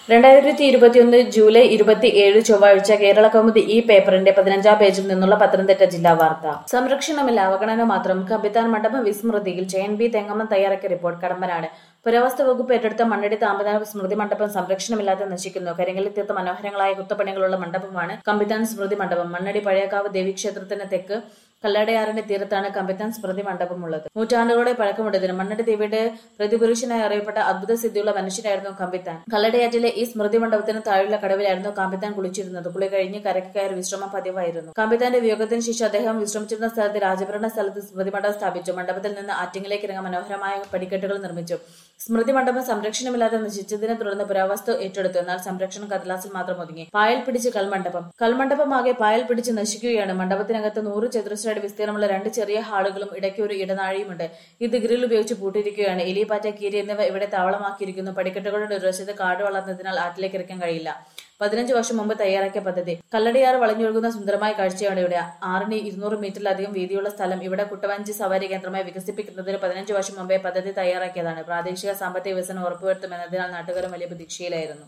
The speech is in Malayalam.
രണ്ടായിരത്തി ഇരുപത്തിയൊന്ന് ജൂലൈ ഇരുപത്തി ഏഴ് ചൊവ്വാഴ്ച കേരള കൗമുദി ഈ പേപ്പറിന്റെ പതിനഞ്ചാം പേജിൽ നിന്നുള്ള പത്തനംതിട്ട ജില്ലാ വാർത്ത സംരക്ഷണമില്ല അവഗണന മാത്രം കമ്പിത്താൻ മണ്ഡപം വിസ്മൃതിയിൽ ജയൻ ബി തെങ്ങമ്മൻ തയ്യാറാക്കിയ റിപ്പോർട്ട് കടമ്പനാണ് പുരാവസ്തു വകുപ്പ് ഏറ്റെടുത്ത മണ്ണടി താമ്പതാന സ്മൃതി മണ്ഡപം സംരക്ഷണമില്ലാതെ നശിക്കുന്നു കരിങ്കലിൽ തീർത്ത മനോഹരങ്ങളായ കുത്തപ്പണികളുള്ള മണ്ഡപമാണ് കമ്പിത്താൻ സ്മൃതി മണ്ഡപം മണ്ണടി പഴയകാവ് ദേവീക്ഷേത്രത്തിന് തെക്ക് കല്ലടയാറിന്റെ തീരത്താണ് കമ്പിത്താൻ സ്മൃതി മണ്ഡപമുള്ളത് നൂറ്റാണ്ടുകളുടെ പഴക്കമുണ്ടതിന് മണ്ണടി ദേവിയുടെ പ്രതിപുരുഷനായി അറിയപ്പെട്ട അദ്ഭുത സിദ്ധിയുള്ള മനുഷ്യനായിരുന്നു കമ്പിത്താൻ കല്ലടയാറ്റിലെ ഈ സ്മൃതി മണ്ഡപത്തിന് താഴെയുള്ള കടവിലായിരുന്നു കാമ്പിത്താൻ കുളിച്ചിരുന്നത് കുളി കഴിഞ്ഞ് കരയ്ക്ക് കയറി വിശ്രമം പതിവായിരുന്നു കാമ്പിത്താന്റെ വിയോഗത്തിന് ശേഷം അദ്ദേഹം വിശ്രമിച്ചിരുന്ന സ്ഥലത്ത് രാജഭരണ സ്ഥലത്ത് സ്മൃതി മണ്ഡപം സ്ഥാപിച്ചു മണ്ഡപത്തിൽ നിന്ന് ആറ്റിങ്ങിലേക്ക് ഇറങ്ങാൻ മനോഹരമായ പടിക്കെട്ടുകൾ നിർമ്മിച്ചു സ്മൃതി മണ്ഡപം സംരക്ഷണമില്ലാതെ നശിച്ചതിനെ തുടർന്ന് പുരാവസ്തു ഏറ്റെടുത്തു എന്നാൽ സംരക്ഷണം കടലാസിൽ മാത്രം ഒതുങ്ങി പായൽ പിടിച്ച് കൽമണ്ഡപം കൽമണ്ഡപമാകെ പായൽ പിടിച്ച് നശിക്കുകയാണ് മണ്ഡപത്തിനകത്ത് നൂറ് ചതുരശ്ര അടി വിസ്തീർണമുള്ള രണ്ട് ചെറിയ ഹാളുകളും ഇടയ്ക്ക് ഒരു ഇടനാഴിയുമുണ്ട് ഇത് ഗ്രിൽ ഉപയോഗിച്ച് പൂട്ടിയിരിക്കുകയാണ് എലിപാറ്റ കീരി എന്നിവ ഇവിടെ താവളമാക്കിയിരിക്കുന്നു പടിക്കെട്ടുകളുടെ ഒരു വശത്ത് കാട് വളർന്നതിനാൽ ആറ്റിലേക്ക് ഇറക്കാൻ കഴിയില്ല പതിനഞ്ച് വർഷം മുമ്പ് തയ്യാറാക്കിയ പദ്ധതി കല്ലടിയാറ് വളഞ്ഞൊഴുകുന്ന സുന്ദരമായ കാഴ്ചയാണ് ഇവിടെ ആറിന് ഇരുന്നൂറ് മീറ്ററിലധികം വീതിയുള്ള സ്ഥലം ഇവിടെ കുട്ടവഞ്ചി സവാരി കേന്ദ്രമായി വികസിപ്പിക്കുന്നതിന് പതിനഞ്ച് വർഷം മുമ്പേ പദ്ധതി തയ്യാറാക്കിയതാണ് പ്രാദേശിക സാമ്പത്തിക വികസനം ഉറപ്പുവരുത്തുമെന്നതിനാൽ നാട്ടുകാരും വലിയ പ്രതീക്ഷയിലായിരുന്നു